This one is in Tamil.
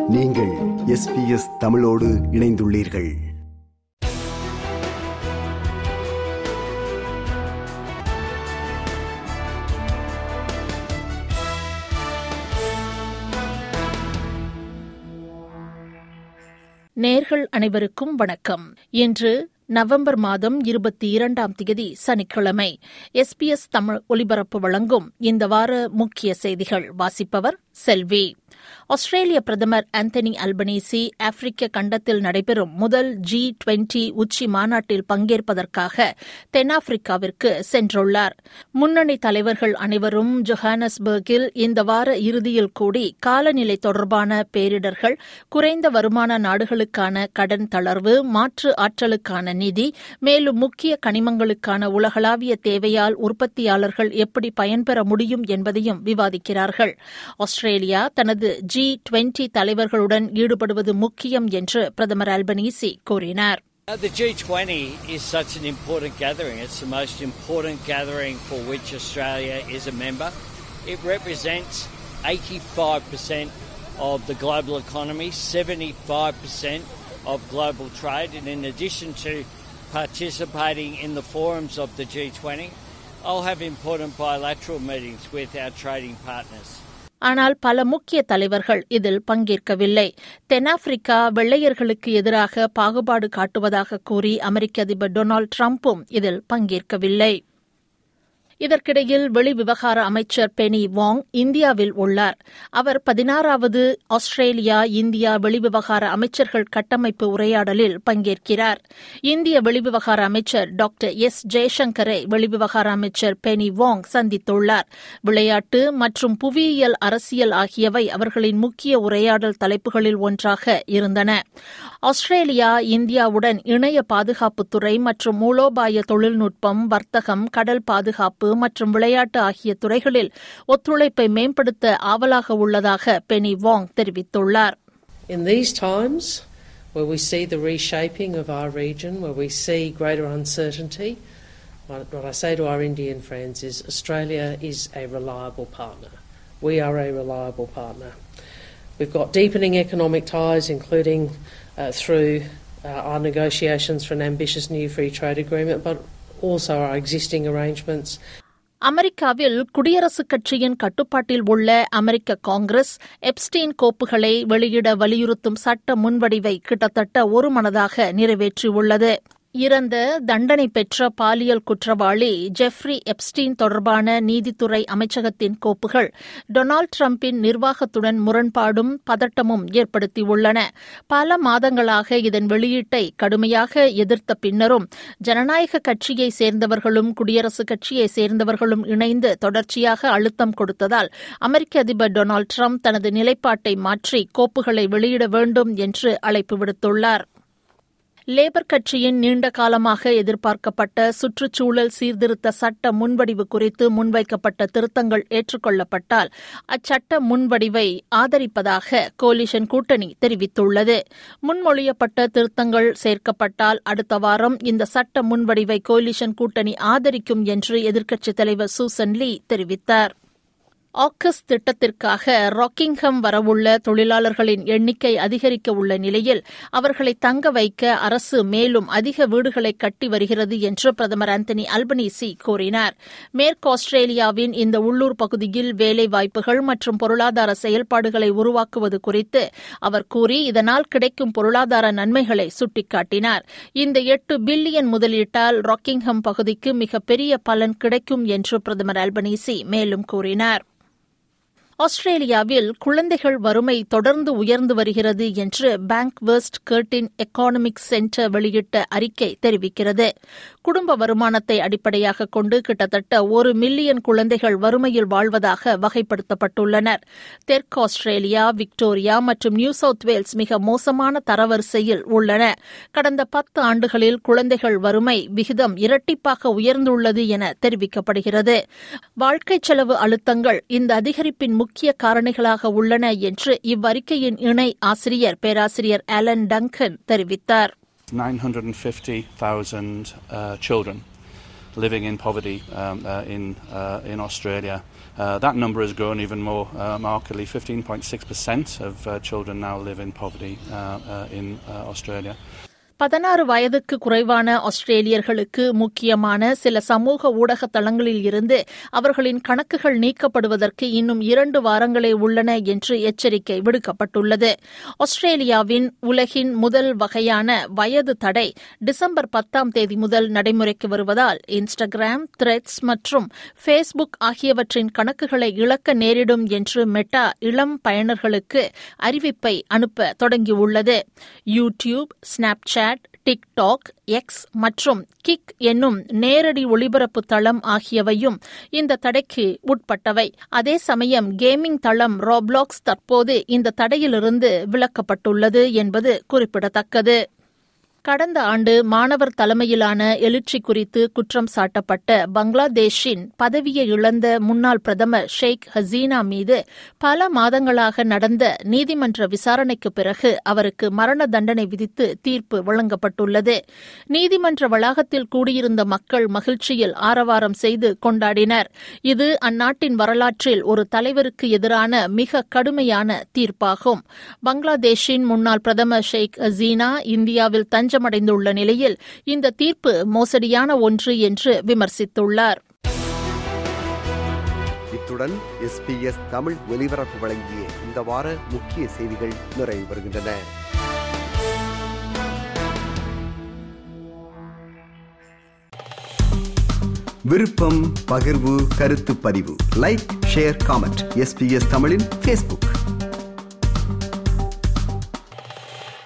நீங்கள் எஸ்பிஎஸ் தமிழோடு இணைந்துள்ளீர்கள் நேர்கள் அனைவருக்கும் வணக்கம் இன்று நவம்பர் மாதம் இருபத்தி இரண்டாம் தேதி சனிக்கிழமை எஸ்பிஎஸ் தமிழ் ஒலிபரப்பு வழங்கும் இந்த வார முக்கிய செய்திகள் வாசிப்பவர் செல்வி ஆஸ்திரேலிய பிரதமர் ஆந்தனி அல்பனீசி ஆப்பிரிக்க கண்டத்தில் நடைபெறும் முதல் ஜி டுவெண்டி உச்சி மாநாட்டில் பங்கேற்பதற்காக தென்னாப்பிரிக்காவிற்கு சென்றுள்ளார் முன்னணி தலைவர்கள் அனைவரும் ஜொஹானஸ்பர்கில் இந்த வார இறுதியில் கூடி காலநிலை தொடர்பான பேரிடர்கள் குறைந்த வருமான நாடுகளுக்கான கடன் தளர்வு மாற்று ஆற்றலுக்கான நிதி மேலும் முக்கிய கனிமங்களுக்கான உலகளாவிய தேவையால் உற்பத்தியாளர்கள் எப்படி பயன்பெற முடியும் என்பதையும் விவாதிக்கிறார்கள் ஆஸ்திரேலியா தனது ஜி டுவெண்டி தலைவர்களுடன் ஈடுபடுவது முக்கியம் என்று பிரதமர் அல்பனீசி கூறினார் The G20 is such an important gathering. It's the most important gathering for which Australia is a member. It represents 85% of the global economy, 75% of global trade, and in addition to participating in the forums of the G20, I'll have important bilateral meetings with our trading partners. ஆனால் பல முக்கிய தலைவர்கள் இதில் பங்கேற்கவில்லை தென்னாப்பிரிக்கா வெள்ளையர்களுக்கு எதிராக பாகுபாடு காட்டுவதாக கூறி அமெரிக்க அதிபர் டொனால்டு டிரம்பும் இதில் பங்கேற்கவில்லை இதற்கிடையில் வெளிவிவகார அமைச்சர் பெனி வாங் இந்தியாவில் உள்ளார் அவர் பதினாறாவது ஆஸ்திரேலியா இந்தியா வெளிவிவகார அமைச்சர்கள் கட்டமைப்பு உரையாடலில் பங்கேற்கிறார் இந்திய வெளிவிவகார அமைச்சர் டாக்டர் எஸ் ஜெய்சங்கரை வெளிவிவகார அமைச்சர் பெனி வாங் சந்தித்துள்ளார் விளையாட்டு மற்றும் புவியியல் அரசியல் ஆகியவை அவர்களின் முக்கிய உரையாடல் தலைப்புகளில் ஒன்றாக இருந்தன ஆஸ்திரேலியா இந்தியாவுடன் இணைய பாதுகாப்புத்துறை மற்றும் மூலோபாய தொழில்நுட்பம் வர்த்தகம் கடல் பாதுகாப்பு மற்றும் விளையாட்டு ஆகிய துறைகளில் ஒத்துழைப்பை மேம்படுத்த ஆவலாக உள்ளதாக பெனி வாங் தெரிவித்துள்ளார் In these times, where we see the reshaping of our region, where we see greater uncertainty, what what I say to our Indian friends is Australia is a reliable partner. We are a reliable partner. We've got deepening economic ties, including uh, through uh, our negotiations for an ambitious new free trade agreement, but also our existing arrangements. அமெரிக்காவில் குடியரசுக் கட்சியின் கட்டுப்பாட்டில் உள்ள அமெரிக்க காங்கிரஸ் எப்ஸ்டீன் கோப்புகளை வெளியிட வலியுறுத்தும் சட்ட முன்வடிவை கிட்டத்தட்ட ஒருமனதாக நிறைவேற்றியுள்ளது இறந்த தண்டனை பெற்ற பாலியல் குற்றவாளி ஜெஃப்ரி எப்ஸ்டீன் தொடர்பான நீதித்துறை அமைச்சகத்தின் கோப்புகள் டொனால்டு டிரம்பின் நிர்வாகத்துடன் முரண்பாடும் பதட்டமும் ஏற்படுத்தியுள்ளன பல மாதங்களாக இதன் வெளியீட்டை கடுமையாக எதிர்த்த பின்னரும் ஜனநாயக கட்சியை சேர்ந்தவர்களும் குடியரசுக் கட்சியை சேர்ந்தவர்களும் இணைந்து தொடர்ச்சியாக அழுத்தம் கொடுத்ததால் அமெரிக்க அதிபர் டொனால்டு டிரம்ப் தனது நிலைப்பாட்டை மாற்றி கோப்புகளை வெளியிட வேண்டும் என்று அழைப்பு விடுத்துள்ளார் லேபர் கட்சியின் நீண்ட காலமாக எதிர்பார்க்கப்பட்ட சுற்றுச்சூழல் சீர்திருத்த சட்ட முன்வடிவு குறித்து முன்வைக்கப்பட்ட திருத்தங்கள் ஏற்றுக்கொள்ளப்பட்டால் அச்சட்ட முன்வடிவை ஆதரிப்பதாக கோலிஷன் கூட்டணி தெரிவித்துள்ளது முன்மொழியப்பட்ட திருத்தங்கள் சேர்க்கப்பட்டால் அடுத்த வாரம் இந்த சட்ட முன்வடிவை கோலிஷன் கூட்டணி ஆதரிக்கும் என்று எதிர்க்கட்சித் தலைவர் சூசன் லீ தெரிவித்தார் ஆக்கஸ் திட்டத்திற்காக ராக்கிங்ஹம் வரவுள்ள தொழிலாளர்களின் எண்ணிக்கை அதிகரிக்க உள்ள நிலையில் அவர்களை தங்க வைக்க அரசு மேலும் அதிக வீடுகளை கட்டி வருகிறது என்று பிரதமர் ஆந்தனி அல்பனீசி கூறினார் மேற்கு ஆஸ்திரேலியாவின் இந்த உள்ளூர் பகுதியில் வேலைவாய்ப்புகள் மற்றும் பொருளாதார செயல்பாடுகளை உருவாக்குவது குறித்து அவர் கூறி இதனால் கிடைக்கும் பொருளாதார நன்மைகளை சுட்டிக்காட்டினார் இந்த எட்டு பில்லியன் முதலீட்டால் ராக்கிங்ஹம் பகுதிக்கு மிகப்பெரிய பலன் கிடைக்கும் என்று பிரதமர் அல்பனீசி மேலும் கூறினார் ஆஸ்திரேலியாவில் குழந்தைகள் வறுமை தொடர்ந்து உயர்ந்து வருகிறது என்று Bankwest Curtin economic centre வெளியிட்ட அறிக்கை தெரிவிக்கிறது குடும்ப வருமானத்தை அடிப்படையாக கொண்டு கிட்டத்தட்ட ஒரு மில்லியன் குழந்தைகள் வறுமையில் வாழ்வதாக வகைப்படுத்தப்பட்டுள்ளனர் தெற்கு ஆஸ்திரேலியா விக்டோரியா மற்றும் நியூ சவுத் வேல்ஸ் மிக மோசமான தரவரிசையில் உள்ளன கடந்த பத்து ஆண்டுகளில் குழந்தைகள் வறுமை விகிதம் இரட்டிப்பாக உயர்ந்துள்ளது என தெரிவிக்கப்படுகிறது வாழ்க்கை செலவு அழுத்தங்கள் இந்த அதிகரிப்பின் முக்கிய காரணிகளாக உள்ளன என்று இவ்வறிக்கையின் இணை ஆசிரியர் பேராசிரியர் ஆலன் டங்கன் தெரிவித்தார் 950,000 uh, children living in poverty um, uh, in, uh, in Australia. Uh, that number has grown even more uh, markedly. 15.6% of uh, children now live in poverty uh, uh, in uh, Australia. பதினாறு வயதுக்கு குறைவான ஆஸ்திரேலியர்களுக்கு முக்கியமான சில சமூக ஊடக தளங்களில் இருந்து அவர்களின் கணக்குகள் நீக்கப்படுவதற்கு இன்னும் இரண்டு வாரங்களே உள்ளன என்று எச்சரிக்கை விடுக்கப்பட்டுள்ளது ஆஸ்திரேலியாவின் உலகின் முதல் வகையான வயது தடை டிசம்பர் பத்தாம் தேதி முதல் நடைமுறைக்கு வருவதால் இன்ஸ்டாகிராம் த்ரெட்ஸ் மற்றும் ஃபேஸ்புக் ஆகியவற்றின் கணக்குகளை இழக்க நேரிடும் என்று மெட்டா இளம் பயனர்களுக்கு அறிவிப்பை அனுப்ப தொடங்கியுள்ளது YouTube Snapchat chat TikTok X மற்றும் கிக் என்னும் நேரடி ஒளிபரப்பு தளம் ஆகியவையும் இந்த தடைக்கு உட்பட்டவை அதே சமயம் கேமிங் தளம் ராப்லாக்ஸ் தற்போது இந்த தடையிலிருந்து விலக்கப்பட்டுள்ளது என்பது குறிப்பிடத்தக்கது கடந்த ஆண்டு மாணவர் தலைமையிலான எழுச்சி குறித்து குற்றம் சாட்டப்பட்ட பங்களாதேஷின் பதவியை இழந்த முன்னாள் பிரதமர் ஷேக் ஹசீனா மீது பல மாதங்களாக நடந்த நீதிமன்ற விசாரணைக்கு பிறகு அவருக்கு மரண தண்டனை விதித்து தீர்ப்பு வழங்கப்பட்டுள்ளது நீதிமன்ற வளாகத்தில் கூடியிருந்த மக்கள் மகிழ்ச்சியில் ஆரவாரம் செய்து கொண்டாடினர் இது அந்நாட்டின் வரலாற்றில் ஒரு தலைவருக்கு எதிரான மிக கடுமையான தீர்ப்பாகும் பங்களாதேஷின் முன்னாள் பிரதமர் ஷேக் ஹசீனா இந்தியாவில் தஞ்சம் தஞ்சமடைந்துள்ள நிலையில் இந்த தீர்ப்பு மோசடியான ஒன்று என்று விமர்சித்துள்ளார் இத்துடன் எஸ்பிஎஸ் தமிழ் ஒலிபரப்பு வழங்கிய இந்த வார முக்கிய செய்திகள் நிறைவு பெறுகின்றன விருப்பம் பகிர்வு கருத்து பதிவு லைக் ஷேர் காமெண்ட் எஸ்பிஎஸ் தமிழின் ஃபேஸ்புக்